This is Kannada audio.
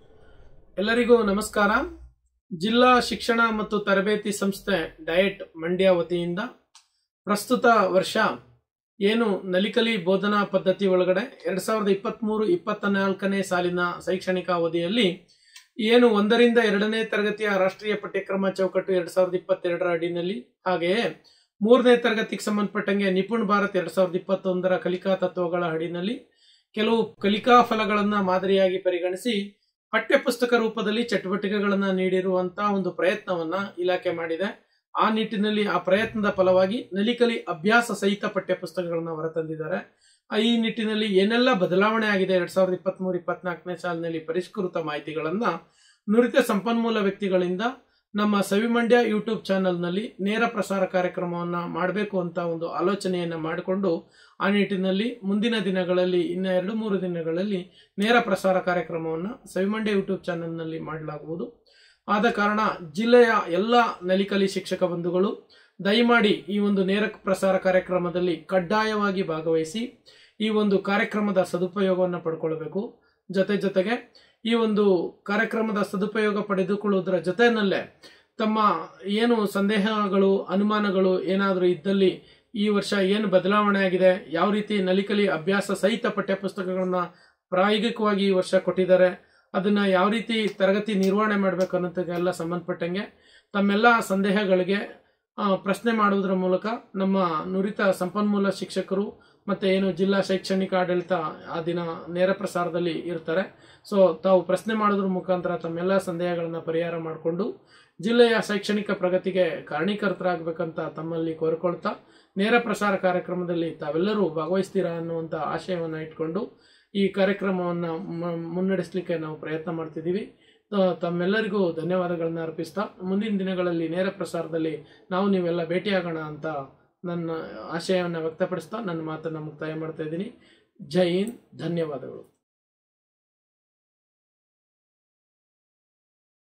ಎಲ್ಲರಿಗೂ ನಮಸ್ಕಾರ ಜಿಲ್ಲಾ ಶಿಕ್ಷಣ ಮತ್ತು ತರಬೇತಿ ಸಂಸ್ಥೆ ಡಯಟ್ ಮಂಡ್ಯ ವತಿಯಿಂದ ಪ್ರಸ್ತುತ ವರ್ಷ ಏನು ನಲಿಕಲಿ ಬೋಧನಾ ಪದ್ಧತಿ ಒಳಗಡೆ ಎರಡ್ ಸಾವಿರದ ಇಪ್ಪತ್ತ್ಮೂರು ಇಪ್ಪತ್ತ ನಾಲ್ಕನೇ ಸಾಲಿನ ಶೈಕ್ಷಣಿಕ ಅವಧಿಯಲ್ಲಿ ಏನು ಒಂದರಿಂದ ಎರಡನೇ ತರಗತಿಯ ರಾಷ್ಟ್ರೀಯ ಪಠ್ಯಕ್ರಮ ಚೌಕಟ್ಟು ಎರಡ್ ಸಾವಿರದ ಇಪ್ಪತ್ತೆರಡರ ಅಡಿನಲ್ಲಿ ಹಾಗೆಯೇ ಮೂರನೇ ತರಗತಿಗೆ ಸಂಬಂಧಪಟ್ಟಂಗೆ ನಿಪುಣ್ ಭಾರತ್ ಎರಡ್ ಸಾವಿರದ ಇಪ್ಪತ್ತೊಂದರ ಕಲಿಕಾ ತತ್ವಗಳ ಅಡಿನಲ್ಲಿ ಕೆಲವು ಕಲಿಕಾ ಫಲಗಳನ್ನ ಮಾದರಿಯಾಗಿ ಪರಿಗಣಿಸಿ ಪಠ್ಯಪುಸ್ತಕ ರೂಪದಲ್ಲಿ ಚಟುವಟಿಕೆಗಳನ್ನ ನೀಡಿರುವಂತಹ ಒಂದು ಪ್ರಯತ್ನವನ್ನ ಇಲಾಖೆ ಮಾಡಿದೆ ಆ ನಿಟ್ಟಿನಲ್ಲಿ ಆ ಪ್ರಯತ್ನದ ಫಲವಾಗಿ ನಲಿಕಲಿ ಅಭ್ಯಾಸ ಸಹಿತ ಪಠ್ಯಪುಸ್ತಕಗಳನ್ನ ಹೊರತಂದಿದ್ದಾರೆ ಆ ಈ ನಿಟ್ಟಿನಲ್ಲಿ ಏನೆಲ್ಲ ಬದಲಾವಣೆ ಆಗಿದೆ ಎರಡ್ ಸಾವಿರದ ಇಪ್ಪತ್ಮೂರು ಇಪ್ಪತ್ನಾಲ್ಕನೇ ಸಾಲಿನಲ್ಲಿ ಪರಿಷ್ಕೃತ ಮಾಹಿತಿಗಳನ್ನ ನುರಿತ ಸಂಪನ್ಮೂಲ ವ್ಯಕ್ತಿಗಳಿಂದ ನಮ್ಮ ಸವಿಮಂಡ್ಯ ಯೂಟ್ಯೂಬ್ ಚಾನೆಲ್ನಲ್ಲಿ ನೇರ ಪ್ರಸಾರ ಕಾರ್ಯಕ್ರಮವನ್ನ ಮಾಡಬೇಕು ಅಂತ ಒಂದು ಆಲೋಚನೆಯನ್ನ ಮಾಡಿಕೊಂಡು ಆ ನಿಟ್ಟಿನಲ್ಲಿ ಮುಂದಿನ ದಿನಗಳಲ್ಲಿ ಇನ್ನ ಎರಡು ಮೂರು ದಿನಗಳಲ್ಲಿ ನೇರ ಪ್ರಸಾರ ಕಾರ್ಯಕ್ರಮವನ್ನು ಸವಿಮಂಡ್ಯ ಯೂಟ್ಯೂಬ್ ಚಾನೆಲ್ನಲ್ಲಿ ಮಾಡಲಾಗುವುದು ಆದ ಕಾರಣ ಜಿಲ್ಲೆಯ ಎಲ್ಲ ನಲಿಕಲಿ ಶಿಕ್ಷಕ ಬಂಧುಗಳು ದಯಮಾಡಿ ಈ ಒಂದು ನೇರ ಪ್ರಸಾರ ಕಾರ್ಯಕ್ರಮದಲ್ಲಿ ಕಡ್ಡಾಯವಾಗಿ ಭಾಗವಹಿಸಿ ಈ ಒಂದು ಕಾರ್ಯಕ್ರಮದ ಸದುಪಯೋಗವನ್ನು ಪಡ್ಕೊಳ್ಬೇಕು ಜೊತೆ ಜೊತೆಗೆ ಈ ಒಂದು ಕಾರ್ಯಕ್ರಮದ ಸದುಪಯೋಗ ಪಡೆದುಕೊಳ್ಳುವುದರ ಜೊತೆಯಲ್ಲೇ ತಮ್ಮ ಏನು ಸಂದೇಹಗಳು ಅನುಮಾನಗಳು ಏನಾದರೂ ಇದ್ದಲ್ಲಿ ಈ ವರ್ಷ ಏನು ಬದಲಾವಣೆ ಆಗಿದೆ ಯಾವ ರೀತಿ ನಲಿಕಲಿ ಅಭ್ಯಾಸ ಸಹಿತ ಪಠ್ಯಪುಸ್ತಕಗಳನ್ನ ಪ್ರಾಯೋಗಿಕವಾಗಿ ಈ ವರ್ಷ ಕೊಟ್ಟಿದ್ದಾರೆ ಅದನ್ನ ಯಾವ ರೀತಿ ತರಗತಿ ನಿರ್ವಹಣೆ ಮಾಡಬೇಕು ಅನ್ನೋದಕ್ಕೆಲ್ಲ ಸಂಬಂಧಪಟ್ಟಂಗೆ ತಮ್ಮೆಲ್ಲ ಸಂದೇಹಗಳಿಗೆ ಆ, ಪ್ರಶ್ನೆ ಮಾಡುವುದರ ಮೂಲಕ ನಮ್ಮ ನುರಿತ ಸಂಪನ್ಮೂಲ ಶಿಕ್ಷಕರು ಮತ್ತೆ ಏನು ಜಿಲ್ಲಾ ಶೈಕ್ಷಣಿಕ ಆಡಳಿತ ಆ ದಿನ ನೇರ ಪ್ರಸಾರದಲ್ಲಿ ಇರ್ತಾರೆ ಸೊ ತಾವು ಪ್ರಶ್ನೆ ಮಾಡೋದ್ರ ಮುಖಾಂತರ ತಮ್ಮೆಲ್ಲ ಸಂದೇಹಗಳನ್ನ ಪರಿಹಾರ ಮಾಡಿಕೊಂಡು ಜಿಲ್ಲೆಯ ಶೈಕ್ಷಣಿಕ ಪ್ರಗತಿಗೆ ಕಾರಣೀಕರ್ತರಾಗಬೇಕಂತ ತಮ್ಮಲ್ಲಿ ಕೋರಿಕೊಳ್ತಾ ನೇರ ಪ್ರಸಾರ ಕಾರ್ಯಕ್ರಮದಲ್ಲಿ ತಾವೆಲ್ಲರೂ ಭಾಗವಹಿಸ್ತೀರಾ ಅನ್ನುವಂಥ ಆಶಯವನ್ನು ಇಟ್ಕೊಂಡು ಈ ಕಾರ್ಯಕ್ರಮವನ್ನು ಮುನ್ನಡೆಸಲಿಕ್ಕೆ ನಾವು ಪ್ರಯತ್ನ ಮಾಡ್ತಿದ್ದೀವಿ ತ- ತಮ್ಮೆಲ್ಲರಿಗೂ ಧನ್ಯವಾದಗಳನ್ನ ಅರ್ಪಿಸ್ತಾ ಮುಂದಿನ ದಿನಗಳಲ್ಲಿ ನೇರ ಪ್ರಸಾರದಲ್ಲಿ ನಾವು ನೀವೆಲ್ಲ ಭೇಟಿಯಾಗೋಣ ಅಂತ ನನ್ನ ಆಶಯವನ್ನು ವ್ಯಕ್ತಪಡಿಸ್ತಾ ನನ್ನ ಮಾತನ್ನು ಮುಕ್ತಾಯ ಮಾಡ್ತಾ ಇದ್ದೀನಿ ಜೈ ಹಿಂದ್ ಧನ್ಯವಾದಗಳು